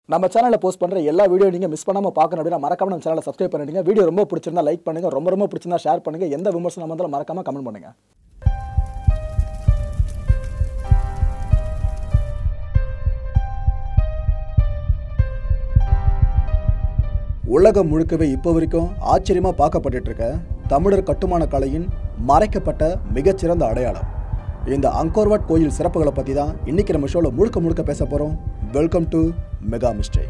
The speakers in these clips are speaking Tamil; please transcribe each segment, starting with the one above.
நம்ம சேனலில் போஸ்ட் பண்ணுற எல்லா வீடியோ நீங்கள் மிஸ் பண்ணாமல் பார்க்கணும் அப்படின்னா மறக்காம நம்ம சேனலை சப்ஸ்கிரைப் பண்ணிடுங்க வீடியோ ரொம்ப பிடிச்சிருந்தா லைக் பண்ணுங்க ரொம்ப ரொம்ப பிடிச்சிருந்தா ஷேர் பண்ணுங்க எந்த விமர்சனம் வந்தாலும் மறக்காம கமெண்ட் பண்ணுங்க உலகம் முழுக்கவே இப்போ வரைக்கும் ஆச்சரியமா பார்க்கப்பட்டுட்டு இருக்க தமிழர் கட்டுமான கலையின் மறைக்கப்பட்ட மிகச்சிறந்த அடையாளம் இந்த அங்கோர்வாட் கோயில் சிறப்புகளை பற்றி தான் இன்னைக்கு நம்ம ஷோவில் முழுக்க முழுக்க பேச போகிறோம் வெல்கம் டு மெகா மிஸ்டே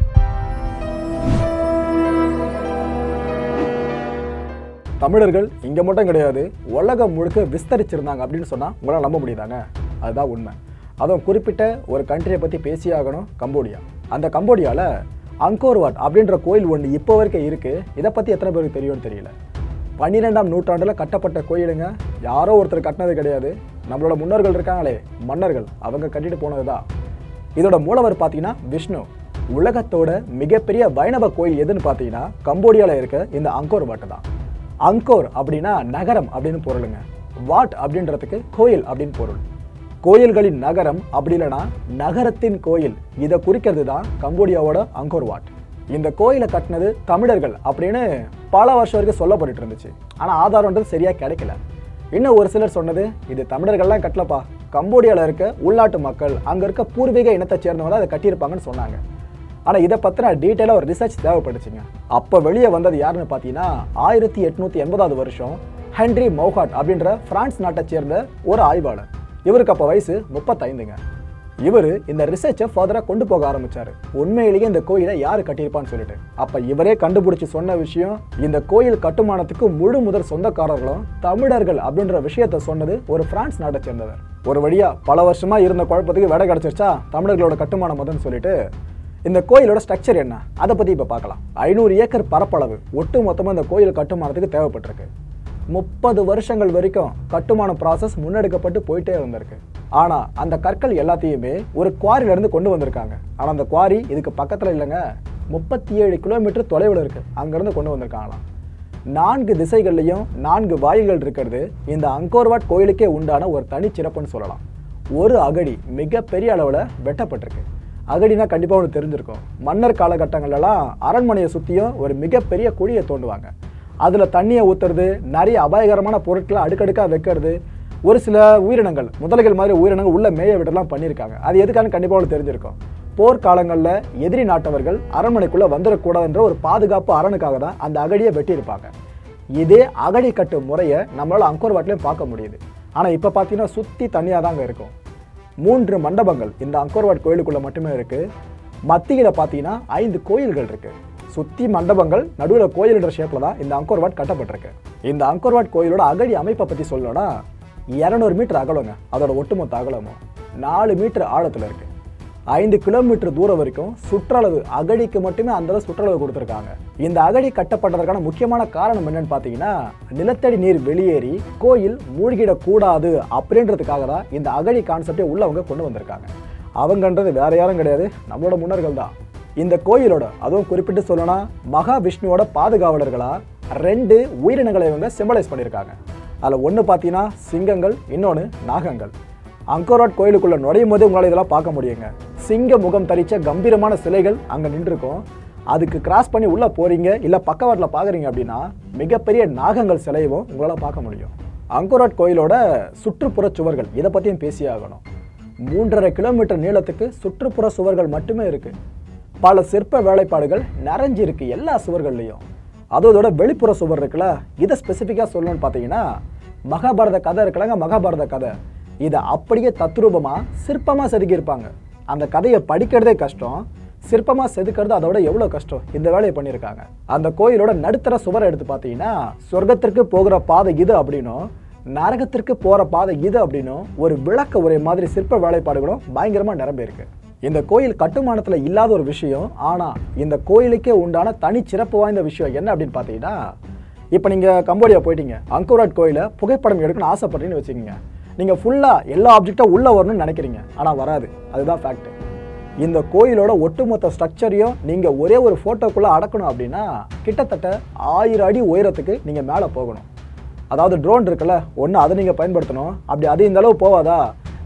தமிழர்கள் இங்கே மட்டும் கிடையாது உலகம் முழுக்க விஸ்தரிச்சிருந்தாங்க அப்படின்னு சொன்னால் உங்களால் நம்ப முடியுதாங்க அதுதான் உண்மை அதுவும் குறிப்பிட்ட ஒரு கண்ட்ரியை பற்றி பேசியே ஆகணும் கம்போடியா அந்த கம்போடியாவில் அங்கோர்வாட் அப்படின்ற கோயில் ஒன்று இப்போ வரைக்கும் இருக்குது இதை பற்றி எத்தனை பேருக்கு தெரியும்னு தெரியல பன்னிரெண்டாம் நூற்றாண்டில் கட்டப்பட்ட கோயிலுங்க யாரோ ஒருத்தர் கட்டினது கிடையாது நம்மளோட முன்னோர்கள் இருக்காங்களே மன்னர்கள் அவங்க கட்டிட்டு போனது தான் இதோட மூலவர் பார்த்தீங்கன்னா விஷ்ணு உலகத்தோட மிகப்பெரிய வைணவ கோயில் எதுன்னு பார்த்தீங்கன்னா கம்போடியாவில் இருக்க இந்த அங்கோர் வாட்டு தான் அங்கோர் அப்படின்னா நகரம் அப்படின்னு பொருளுங்க வாட் அப்படின்றதுக்கு கோயில் அப்படின்னு பொருள் கோயில்களின் நகரம் அப்படி இல்லைன்னா நகரத்தின் கோயில் இதை குறிக்கிறது தான் கம்போடியாவோட அங்கோர் வாட் இந்த கோயிலை கட்டினது தமிழர்கள் அப்படின்னு பல வருஷம் வரைக்கும் சொல்லப்பட்டுட்டு இருந்துச்சு ஆனால் ஆதாரம்ன்றது சரியா கிடைக்கல இன்னும் ஒரு சிலர் சொன்னது இது தமிழர்கள்லாம் கட்டலப்பா கம்போடியாவில் இருக்க உள்நாட்டு மக்கள் அங்கே இருக்க பூர்வீக இனத்தை சேர்ந்தவங்க தான் அதை கட்டியிருப்பாங்கன்னு சொன்னாங்க ஆனால் இதை பற்றின டீட்டெயிலாக ஒரு ரிசர்ச் தேவைப்பட்டுச்சுங்க அப்போ வெளியே வந்தது யாருன்னு பார்த்தீங்கன்னா ஆயிரத்தி எட்நூற்றி எண்பதாவது வருஷம் ஹென்ரி மௌஹாட் அப்படின்ற பிரான்ஸ் நாட்டை சேர்ந்த ஒரு ஆய்வாளர் இவருக்கு அப்போ வயசு முப்பத்தைந்துங்க இவர் இந்த ரிசர்ச்சை ஃபர்தராக கொண்டு போக ஆரம்பிச்சாரு உண்மையிலேயே இந்த கோயிலை யார் கட்டியிருப்பான்னு சொல்லிட்டு அப்போ இவரே கண்டுபிடிச்சு சொன்ன விஷயம் இந்த கோயில் கட்டுமானத்துக்கு முழு முதல் சொந்தக்காரர்களும் தமிழர்கள் அப்படின்ற விஷயத்த சொன்னது ஒரு பிரான்ஸ் நாட்டை சேர்ந்தவர் ஒரு வழியா பல வருஷமா இருந்த குழப்பத்துக்கு விடை கிடைச்சிருச்சா தமிழர்களோட கட்டுமானம் அதுன்னு சொல்லிட்டு இந்த கோயிலோட ஸ்ட்ரக்சர் என்ன அதை பற்றி இப்போ பார்க்கலாம் ஐநூறு ஏக்கர் பரப்பளவு ஒட்டு மொத்தமாக இந்த கோயில் கட்டுமானத்துக்கு தேவைப்பட்டிருக்கு முப்பது வருஷங்கள் வரைக்கும் கட்டுமான ப்ராசஸ் முன்னெடுக்கப்பட்டு போயிட்டே இருந்திருக்கு ஆனால் அந்த கற்கள் எல்லாத்தையுமே ஒரு குவாரில இருந்து கொண்டு வந்திருக்காங்க ஆனால் அந்த குவாரி இதுக்கு பக்கத்தில் இல்லைங்க முப்பத்தி ஏழு கிலோமீட்டர் தொலைவில் இருக்கு அங்கேருந்து கொண்டு வந்திருக்காங்களாம் நான்கு திசைகள்லையும் நான்கு வாயில்கள் இருக்கிறது இந்த அங்கோர்வாட் கோயிலுக்கே உண்டான ஒரு தனிச்சிறப்புன்னு சொல்லலாம் ஒரு அகடி மிகப்பெரிய அளவில் வெட்டப்பட்டிருக்கு அகடினா கண்டிப்பாக ஒன்று தெரிஞ்சிருக்கும் மன்னர் காலகட்டங்கள்லாம் அரண்மனையை சுற்றியும் ஒரு மிகப்பெரிய குழியை தோண்டுவாங்க அதில் தண்ணியை ஊற்றுறது நிறைய அபாயகரமான பொருட்களை அடுக்கடுக்காக வைக்கிறது ஒரு சில உயிரினங்கள் முதலைகள் மாதிரி உயிரினங்கள் உள்ள மேய விடலாம் பண்ணியிருக்காங்க அது எதுக்கான கண்டிப்பாக ஒன்று தெரிஞ்சிருக்கும் போர்க்காலங்களில் எதிரி நாட்டவர்கள் அரண்மனைக்குள்ளே வந்துடக்கூடாதுன்ற ஒரு பாதுகாப்பு அரணுக்காக தான் அந்த அகடியை வெட்டியிருப்பாங்க இதே அகடி கட்டு முறையை நம்மளால் அங்கோர்வாட்லேயும் பார்க்க முடியுது ஆனால் இப்போ பார்த்தீங்கன்னா சுற்றி தனியாக தாங்க இருக்கும் மூன்று மண்டபங்கள் இந்த அங்கோர்வாட் கோயிலுக்குள்ள மட்டுமே இருக்கு மத்தியில பார்த்தீங்கன்னா ஐந்து கோயில்கள் இருக்கு சுத்தி மண்டபங்கள் நடுவில் கோயில்ன்ற ஷேப்ல தான் இந்த அங்கோர்வாட் கட்டப்பட்டிருக்கு இந்த அங்கோர்வாட் கோயிலோட அகடி அமைப்பை பத்தி சொல்லணும்னா இரநூறு மீட்டர் அகலங்க அதோட ஒட்டுமொத்த அகலமும் நாலு மீட்டர் ஆழத்துல இருக்கு ஐந்து கிலோமீட்டர் தூரம் வரைக்கும் சுற்றளவு அகடிக்கு மட்டுமே அந்த அளவு சுற்றளவு கொடுத்துருக்காங்க இந்த அகடி கட்டப்பட்டதற்கான முக்கியமான காரணம் என்னன்னு பார்த்தீங்கன்னா நிலத்தடி நீர் வெளியேறி கோயில் மூழ்கிடக்கூடாது அப்படின்றதுக்காக தான் இந்த அகடி கான்செப்டே உள்ளவங்க கொண்டு வந்திருக்காங்க அவங்கன்றது வேற யாரும் கிடையாது நம்மளோட முன்னோர்கள் தான் இந்த கோயிலோட அதுவும் குறிப்பிட்டு சொல்லணும்னா மகாவிஷ்ணுவோட பாதுகாவலர்களா ரெண்டு உயிரினங்களை இவங்க சிம்பலைஸ் பண்ணியிருக்காங்க அதில் ஒன்று பார்த்தீங்கன்னா சிங்கங்கள் இன்னொன்று நாகங்கள் அங்கோராட் கோயிலுக்குள்ள நுழையும் போது உங்களால் இதெல்லாம் பார்க்க முடியுங்க சிங்க முகம் தரிச்ச கம்பீரமான சிலைகள் அங்கே நின்றுருக்கும் அதுக்கு கிராஸ் பண்ணி உள்ளே போறீங்க இல்லை பக்கவாட்டில் பார்க்குறீங்க அப்படின்னா மிகப்பெரிய நாகங்கள் சிலையவும் உங்களால் பார்க்க முடியும் அங்கோராட் கோயிலோட சுற்றுப்புற சுவர்கள் இதை பற்றியும் பேசியே ஆகணும் மூன்றரை கிலோமீட்டர் நீளத்துக்கு சுற்றுப்புற சுவர்கள் மட்டுமே இருக்கு பல சிற்ப வேலைப்பாடுகள் நிறைஞ்சு இருக்கு எல்லா சுவர்கள்லையும் அதோட வெளிப்புற சுவர் இருக்குல்ல இதை ஸ்பெசிஃபிக்காக சொல்லணும்னு பார்த்தீங்கன்னா மகாபாரத கதை இருக்கலங்க மகாபாரத கதை இதை அப்படியே தத்ரூபமாக சிற்பமாக செதுக்கியிருப்பாங்க அந்த கதையை படிக்கிறதே கஷ்டம் சிற்பமாக செதுக்கிறது அதோட எவ்வளோ கஷ்டம் இந்த வேலையை பண்ணியிருக்காங்க அந்த கோயிலோட நடுத்தர சுவரை எடுத்து பார்த்தீங்கன்னா சொர்க்கத்திற்கு போகிற பாதை இது அப்படின்னும் நரகத்திற்கு போகிற பாதை இது அப்படின்னும் ஒரு விளக்க உரை மாதிரி சிற்ப வேலைப்பாடுகளும் பயங்கரமாக நிரம்பியிருக்கு இந்த கோயில் கட்டுமானத்தில் இல்லாத ஒரு விஷயம் ஆனால் இந்த கோயிலுக்கே உண்டான தனி சிறப்பு வாய்ந்த விஷயம் என்ன அப்படின்னு பார்த்தீங்கன்னா இப்போ நீங்கள் கம்போடியா போயிட்டீங்க அங்கோராட் கோயிலை புகைப்படம் எடுக்கணும்னு ஆசைப்படுறீங்கன்னு வச்சுக்கோங்க நீங்கள் ஃபுல்லாக எல்லா ஆப்ஜெக்டும் உள்ளே வரணும்னு நினைக்கிறீங்க ஆனால் வராது அதுதான் ஃபேக்ட் இந்த கோயிலோட ஒட்டுமொத்த ஸ்ட்ரக்சரையும் நீங்கள் ஒரே ஒரு ஃபோட்டோக்குள்ளே அடக்கணும் அப்படின்னா கிட்டத்தட்ட ஆயிரம் அடி உயரத்துக்கு நீங்கள் மேலே போகணும் அதாவது ட்ரோன் இருக்குல்ல ஒன்று அதை நீங்கள் பயன்படுத்தணும் அப்படி அது இந்த அளவு போவாதா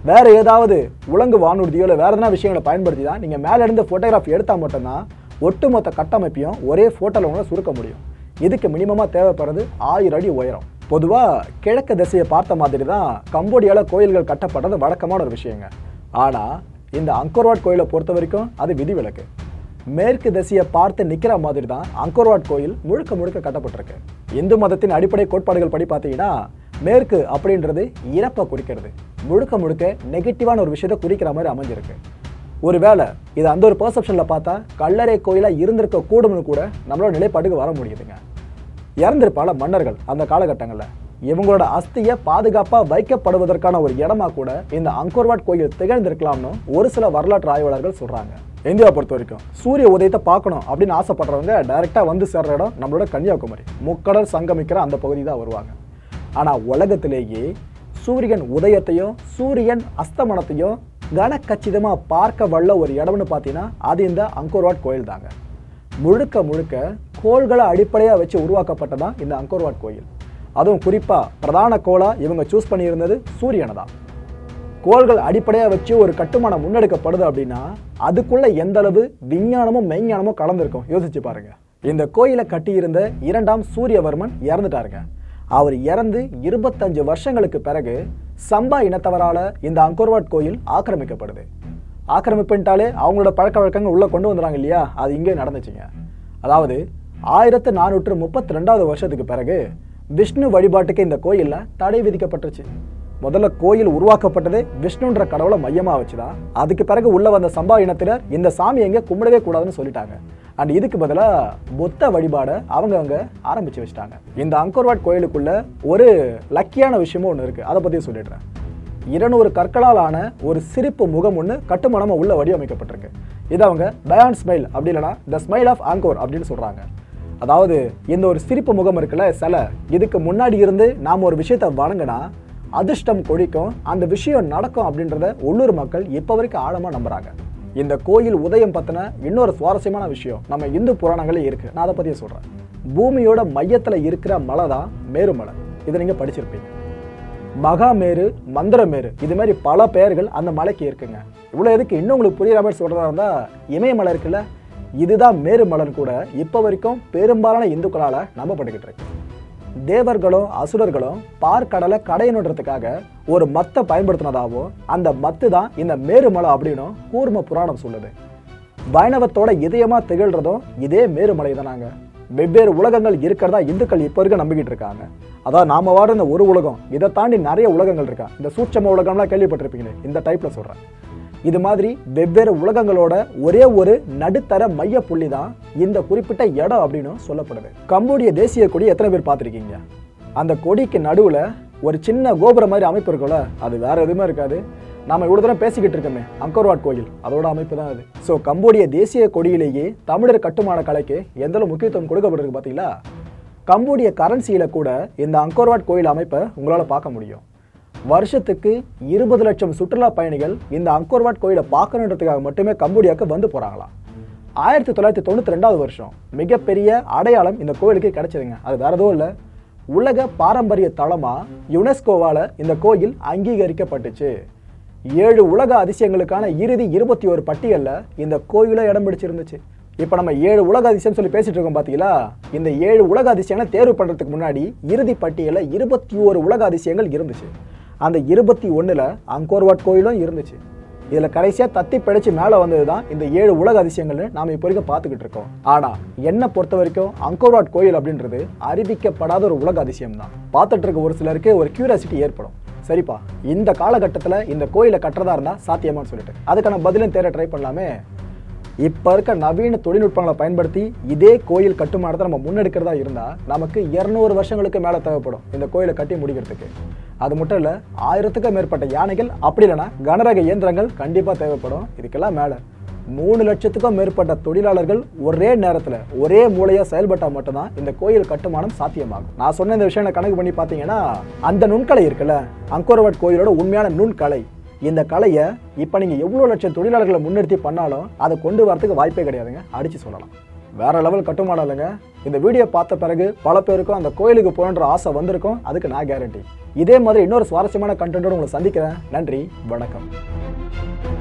வேற ஏதாவது உலங்கு வானூர்தியோ இல்லை வேற எதனா விஷயங்களை பயன்படுத்தி தான் நீங்கள் மேலே இருந்து ஃபோட்டோகிராஃப் எடுத்தால் மட்டும்தான் ஒட்டுமொத்த கட்டமைப்பையும் ஒரே ஃபோட்டோவில் உங்களால் சுருக்க முடியும் இதுக்கு மினிமமாக தேவைப்படுறது ஆயிரம் அடி உயரம் பொதுவாக கிழக்கு திசையை பார்த்த மாதிரி தான் கம்போடியாவில் கோயில்கள் கட்டப்படுறது வழக்கமான ஒரு விஷயங்க ஆனால் இந்த அங்கோர்வாட் கோயிலை பொறுத்த வரைக்கும் அது விதிவிலக்கு மேற்கு திசையை பார்த்து நிற்கிற மாதிரி தான் அங்கோர்வாட் கோயில் முழுக்க முழுக்க கட்டப்பட்டிருக்கு இந்து மதத்தின் அடிப்படை கோட்பாடுகள் படி பார்த்தீங்கன்னா மேற்கு அப்படின்றது இறப்பை குறிக்கிறது முழுக்க முழுக்க நெகட்டிவான ஒரு விஷயத்தை குறிக்கிற மாதிரி அமைஞ்சிருக்கு ஒருவேளை இது அந்த ஒரு பர்செப்ஷனில் பார்த்தா கல்லறை கோயிலாக இருந்திருக்க கூடும்னு கூட நம்மளோட நிலைப்பாட்டுக்கு வர முடியுதுங்க இறந்திருப்பால மன்னர்கள் அந்த காலகட்டங்களில் இவங்களோட அஸ்தியை பாதுகாப்பாக வைக்கப்படுவதற்கான ஒரு இடமா கூட இந்த அங்கோர்வாட் கோயில் திகழ்ந்திருக்கலாம்னு ஒரு சில வரலாற்று ஆய்வாளர்கள் சொல்றாங்க இந்தியாவை பொறுத்த வரைக்கும் சூரிய உதயத்தை பார்க்கணும் அப்படின்னு ஆசைப்படுறவங்க டைரெக்டாக வந்து சேர்ற இடம் நம்மளோட கன்னியாகுமரி முக்கடல் சங்கமிக்கிற அந்த பகுதி தான் வருவாங்க ஆனால் உலகத்திலேயே சூரியன் உதயத்தையும் சூரியன் அஸ்தமனத்தையும் கனக்கச்சிதமாக பார்க்க வல்ல ஒரு இடம்னு பார்த்தீங்கன்னா அது இந்த அங்கோர்வாட் கோயில் தாங்க முழுக்க முழுக்க கோள்களை அடிப்படையாக வச்சு உருவாக்கப்பட்டதான் இந்த அங்கோர்வாட் கோயில் அதுவும் குறிப்பாக பிரதான கோளாக இவங்க சூஸ் பண்ணியிருந்தது சூரியனை தான் கோள்கள் அடிப்படையாக வச்சு ஒரு கட்டுமானம் முன்னெடுக்கப்படுது அப்படின்னா அதுக்குள்ள எந்த அளவு விஞ்ஞானமும் மெய்ஞானமும் கலந்துருக்கும் யோசிச்சு பாருங்க இந்த கோயிலை கட்டியிருந்த இரண்டாம் சூரியவர்மன் இறந்துட்டாருங்க அவர் இறந்து இருபத்தஞ்சு வருஷங்களுக்கு பிறகு சம்பா இனத்தவரால இந்த அங்கோர்வாட் கோயில் ஆக்கிரமிக்கப்படுது ஆக்கிரமிப்புன்ட்டாலே அவங்களோட பழக்க வழக்கங்கள் உள்ள கொண்டு வந்துறாங்க இல்லையா அது இங்கே நடந்துச்சுங்க அதாவது ஆயிரத்து நானூற்று முப்பத்தி ரெண்டாவது வருஷத்துக்கு பிறகு விஷ்ணு வழிபாட்டுக்கு இந்த கோயில்ல தடை விதிக்கப்பட்டுருச்சு முதல்ல கோயில் உருவாக்கப்பட்டது விஷ்ணுன்ற கடவுளை மையமா வச்சுதான் அதுக்கு பிறகு உள்ள வந்த சம்பா இனத்தினர் இந்த சாமி எங்க கும்பிடவே கூடாதுன்னு சொல்லிட்டாங்க அண்ட் இதுக்கு பதிலா புத்த வழிபாடை அவங்க அவங்க ஆரம்பிச்சு வச்சுட்டாங்க இந்த அங்கோர்வாட் கோயிலுக்குள்ள ஒரு லக்கியான விஷயமும் ஒன்று இருக்கு அதை பத்தி சொல்லிடுறேன் இருநூறு கற்களால் ஆன ஒரு சிரிப்பு முகம் ஒன்று கட்டுமானமா உள்ள வடிவமைக்கப்பட்டிருக்கு இது அவங்க பயான் ஸ்மைல் அப்படி இல்லைனா த ஸ்மைல் ஆஃப் ஆங்கோர் அப்படின்னு சொல்றாங்க அதாவது இந்த ஒரு சிரிப்பு முகம் இருக்குல்ல சிலை இதுக்கு முன்னாடி இருந்து நாம் ஒரு விஷயத்தை வணங்கினா அதிர்ஷ்டம் கொடிக்கும் அந்த விஷயம் நடக்கும் அப்படின்றத உள்ளூர் மக்கள் இப்போ வரைக்கும் ஆழமாக நம்புறாங்க இந்த கோயில் உதயம் பற்றின இன்னொரு சுவாரஸ்யமான விஷயம் நம்ம இந்து புராணங்களே இருக்கு நான் அதை பற்றியே சொல்கிறேன் பூமியோட மையத்தில் இருக்கிற மலை தான் மேருமலை இதை நீங்கள் படிச்சிருப்பீங்க மகாமேரு மந்திரமேரு இது மாதிரி பல பெயர்கள் அந்த மலைக்கு இருக்குங்க இவ்வளோ எதுக்கு இன்னும் உங்களுக்கு புரியுற மாதிரி சொல்கிறதா இருந்தால் இமயமலை இருக்குல்ல இதுதான் மேருமலன் கூட இப்போ வரைக்கும் பெரும்பாலான இந்துக்களால் நம்பப்பட்டுக்கிட்டு இருக்கு தேவர்களும் அசுரர்களும் பார்க்கடலை கடையணுன்றதுக்காக ஒரு மத்தை பயன்படுத்தினதாகவும் அந்த மத்து தான் இந்த மேருமலை அப்படின்னும் கூர்ம புராணம் சொல்லுது வைணவத்தோட இதயமா திகழ்றதும் இதே மேருமலை தானாங்க வெவ்வேறு உலகங்கள் இருக்கிறதா இந்துக்கள் இப்போ வரைக்கும் நம்பிக்கிட்டு இருக்காங்க அதான் நாம வாடுற இந்த ஒரு உலகம் இதை தாண்டி நிறைய உலகங்கள் இருக்கா இந்த சூட்சம உலகம்லாம் கேள்விப்பட்டிருப்பீங்களே இந்த டைப்ல சொல்றேன் இது மாதிரி வெவ்வேறு உலகங்களோட ஒரே ஒரு நடுத்தர மைய புள்ளி தான் இந்த குறிப்பிட்ட இடம் அப்படின்னு சொல்லப்படுது கம்போடிய தேசிய கொடி எத்தனை பேர் பார்த்துருக்கீங்க அந்த கொடிக்கு நடுவுல ஒரு சின்ன கோபுரம் மாதிரி அமைப்பு இருக்கும்ல அது வேற எதுவுமே இருக்காது நாம இவ்வளவு தூரம் பேசிக்கிட்டு இருக்கோமே அங்கோர்வாட் கோயில் அதோட அமைப்பு தான் அது ஸோ கம்போடிய தேசிய கொடியிலேயே தமிழர் கட்டுமான கலைக்கு எந்த அளவு முக்கியத்துவம் கொடுக்கப்பட்டிருக்கு பார்த்தீங்களா கம்போடிய கரன்சியில கூட இந்த அங்கோர்வாட் கோயில் அமைப்பை உங்களால பார்க்க முடியும் வருஷத்துக்கு இருபது லட்சம் சுற்றுலா பயணிகள் இந்த அங்கோர்வாட் கோயிலை பார்க்கணுன்றதுக்காக மட்டுமே கம்போடியாவுக்கு வந்து போறாங்களாம் ஆயிரத்தி தொள்ளாயிரத்தி தொண்ணூத்தி ரெண்டாவது வருஷம் மிகப்பெரிய அடையாளம் இந்த கோயிலுக்கு கிடைச்சதுங்க அது வேற எதுவும் இல்லை உலக பாரம்பரிய தளமா யுனெஸ்கோவால இந்த கோயில் அங்கீகரிக்கப்பட்டுச்சு ஏழு உலக அதிசயங்களுக்கான இறுதி இருபத்தி ஒரு பட்டியல்ல இந்த கோயிலும் இடம் பிடிச்சிருந்துச்சு இப்போ நம்ம ஏழு உலக அதிசயம் சொல்லி பேசிட்டு இருக்கோம் பாத்தீங்களா இந்த ஏழு உலக அதிசயங்களை தேர்வு பண்றதுக்கு முன்னாடி இறுதி பட்டியலில் இருபத்தி ஒரு உலக அதிசயங்கள் இருந்துச்சு அந்த இருபத்தி ஒண்ணுல அங்கோர்வாட் கோயிலும் இருந்துச்சு இதுல கடைசியா தத்தி பிழைச்சு மேல வந்தது தான் இந்த ஏழு உலக அதிசயங்கள்னு நாம இப்போ வரைக்கும் பார்த்துக்கிட்டு இருக்கோம் ஆனா என்ன பொறுத்த வரைக்கும் அங்கோர்வாட் கோயில் அப்படின்றது அறிவிக்கப்படாத ஒரு உலக அதிசயம் தான் பார்த்துட்டு இருக்க ஒரு சிலருக்கு ஒரு கியூரியாசிட்டி ஏற்படும் சரிப்பா இந்த காலகட்டத்துல இந்த கோயிலை கட்டுறதா இருந்தா சாத்தியமான்னு சொல்லிட்டு அதுக்கான பதிலும் தேட ட்ரை பண்ணலாமே இப்போ இருக்க நவீன தொழில்நுட்பங்களை பயன்படுத்தி இதே கோயில் கட்டுமானத்தை நம்ம முன்னெடுக்கிறதா இருந்தால் நமக்கு இரநூறு வருஷங்களுக்கு மேலே தேவைப்படும் இந்த கோயிலை கட்டி முடிக்கிறதுக்கு அது மட்டும் இல்லை ஆயிரத்துக்கும் மேற்பட்ட யானைகள் அப்படி இல்லைன்னா கனரக இயந்திரங்கள் கண்டிப்பாக தேவைப்படும் இதுக்கெல்லாம் மேலே மூணு லட்சத்துக்கும் மேற்பட்ட தொழிலாளர்கள் ஒரே நேரத்தில் ஒரே மூலையாக செயல்பட்டால் மட்டும்தான் இந்த கோயில் கட்டுமானம் சாத்தியமாகும் நான் சொன்ன இந்த விஷயம் கணக்கு பண்ணி பார்த்தீங்கன்னா அந்த நுண்கலை இருக்குல்ல அங்கோரவட் கோயிலோட உண்மையான நுண்கலை இந்த கலையை இப்போ நீங்கள் எவ்வளோ லட்சம் தொழிலாளர்களை முன்னிறுத்தி பண்ணாலும் அதை கொண்டு வரதுக்கு வாய்ப்பே கிடையாதுங்க அடித்து சொல்லலாம் வேற லெவல் கட்டுமானம் இல்லைங்க இந்த வீடியோ பார்த்த பிறகு பல பேருக்கும் அந்த கோயிலுக்கு போகணுன்ற ஆசை வந்திருக்கும் அதுக்கு நான் கேரண்டி இதே மாதிரி இன்னொரு சுவாரஸ்யமான கண்டென்ட்டோட உங்களை சந்திக்கிறேன் நன்றி வணக்கம்